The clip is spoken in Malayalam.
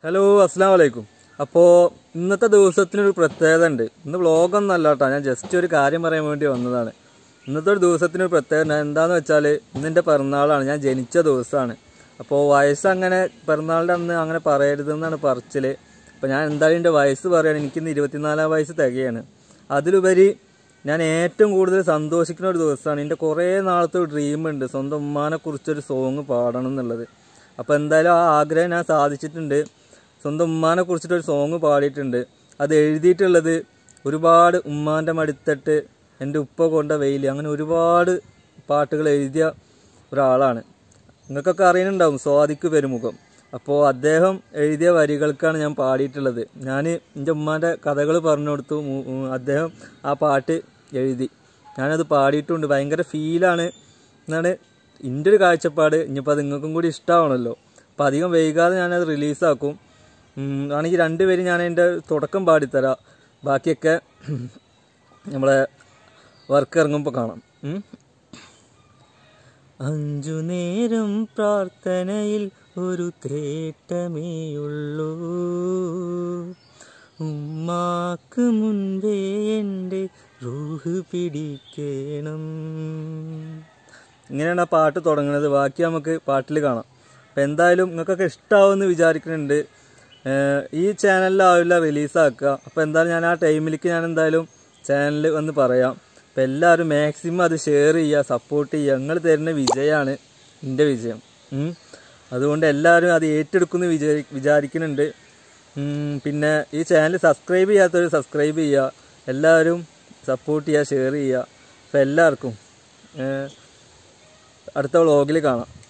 ഹലോ അസ്സാം വലൈക്കും അപ്പോൾ ഇന്നത്തെ ദിവസത്തിനൊരു പ്രത്യേകത ഉണ്ട് ഇന്ന് വ്ളോഗൊന്നും അല്ല കേട്ടോ ഞാൻ ജസ്റ്റ് ഒരു കാര്യം പറയാൻ വേണ്ടി വന്നതാണ് ഇന്നത്തെ ഒരു ദിവസത്തിനൊരു പ്രത്യേകത എന്താണെന്ന് വെച്ചാൽ ഇന്നെൻ്റെ പിറന്നാളാണ് ഞാൻ ജനിച്ച ദിവസമാണ് അപ്പോൾ വയസ്സ് അങ്ങനെ പിറന്നാളിൻ്റെ അന്ന് അങ്ങനെ പറയരുതെന്നാണ് പറച്ചിൽ അപ്പോൾ ഞാൻ എന്തായാലും എൻ്റെ വയസ്സ് പറയുകയാണ് എനിക്കിന്ന് ഇരുപത്തിനാലാം വയസ്സ് തികയാണ് അതിലുപരി ഞാൻ ഏറ്റവും കൂടുതൽ സന്തോഷിക്കുന്ന ഒരു ദിവസമാണ് എൻ്റെ കുറേ നാളത്തെ ഒരു ഡ്രീം ഉണ്ട് സ്വന്തം ഉമ്മാനെ കുറിച്ചൊരു സോങ് പാടണം എന്നുള്ളത് അപ്പോൾ എന്തായാലും ആ ആഗ്രഹം ഞാൻ സാധിച്ചിട്ടുണ്ട് സ്വന്തം ഉമ്മാനെ കുറിച്ചിട്ടൊരു സോങ് പാടിയിട്ടുണ്ട് അത് എഴുതിയിട്ടുള്ളത് ഒരുപാട് ഉമ്മാൻ്റെ മടിത്തട്ട് എൻ്റെ ഉപ്പ കൊണ്ട വെയിൽ അങ്ങനെ ഒരുപാട് പാട്ടുകൾ എഴുതിയ ഒരാളാണ് നിങ്ങൾക്കൊക്കെ അറിയുന്നുണ്ടാവും സ്വാദിക്ക് പെരുമുഖം അപ്പോൾ അദ്ദേഹം എഴുതിയ വരികൾക്കാണ് ഞാൻ പാടിയിട്ടുള്ളത് ഞാൻ എൻ്റെ ഉമ്മാൻ്റെ കഥകൾ പറഞ്ഞു കൊടുത്തു മു- ഉം, അദ്ദേഹം ആ പാട്ട് എഴുതി ഞാനത് പാടിയിട്ടുണ്ട് ഭയങ്കര ഫീലാണ് എന്നാണ് എൻ്റെ ഒരു കാഴ്ചപ്പാട് ഇനിയിപ്പോൾ അത് നിങ്ങൾക്കും കൂടി ഇഷ്ടമാവണമല്ലോ അപ്പോൾ അധികം വൈകാതെ ഞാനത് റിലീസാക്കും ഉം, ആണെങ്കിൽ രണ്ടുപേരും ഞാൻ എൻ്റെ തുടക്കം പാടിത്തരാം ബാക്കിയൊക്കെ നമ്മളെ വർക്ക് ഇറങ്ങുമ്പോൾ കാണാം ഉം. അഞ്ചു നേരം പ്രാർത്ഥനയിൽ ഒരു തേട്ടമേയുള്ളൂ ഉമ്മാക്ക് മുൻപേ എൻ്റെ റൂഹ് പിടിക്കണം ഇങ്ങനെയാണ് ആ പാട്ട് തുടങ്ങുന്നത് ബാക്കി നമുക്ക് പാട്ടിൽ കാണാം അപ്പം എന്തായാലും നിങ്ങൾക്കൊക്കെ ഇഷ്ടമാവുമെന്ന് വിചാരിക്കുന്നുണ്ട് ഏഹ് ഈ ചാനലിലാവില്ല റിലീസാക്കുക അപ്പോൾ എന്തായാലും ഞാൻ ആ ടൈമിലേക്ക് ഞാൻ എന്തായാലും ചാനലിൽ വന്ന് പറയാം അപ്പം എല്ലാവരും മാക്സിമം അത് ഷെയർ ചെയ്യുക സപ്പോർട്ട് ചെയ്യുക നിങ്ങൾ തരുന്ന വിജയമാണ് എൻ്റെ വിജയം ഉം. അതുകൊണ്ട് എല്ലാവരും അത് ഏറ്റെടുക്കുമെന്ന് വിചാരി വിചാരിക്കുന്നുണ്ട് ഉം, പിന്നെ ഈ ചാനൽ സബ്സ്ക്രൈബ് ചെയ്യാത്തവർ സബ്സ്ക്രൈബ് ചെയ്യുക എല്ലാവരും സപ്പോർട്ട് ചെയ്യുക ഷെയർ ചെയ്യുക അപ്പം എല്ലാവർക്കും ഏഹ് അടുത്ത വ്ളോഗിൽ കാണാം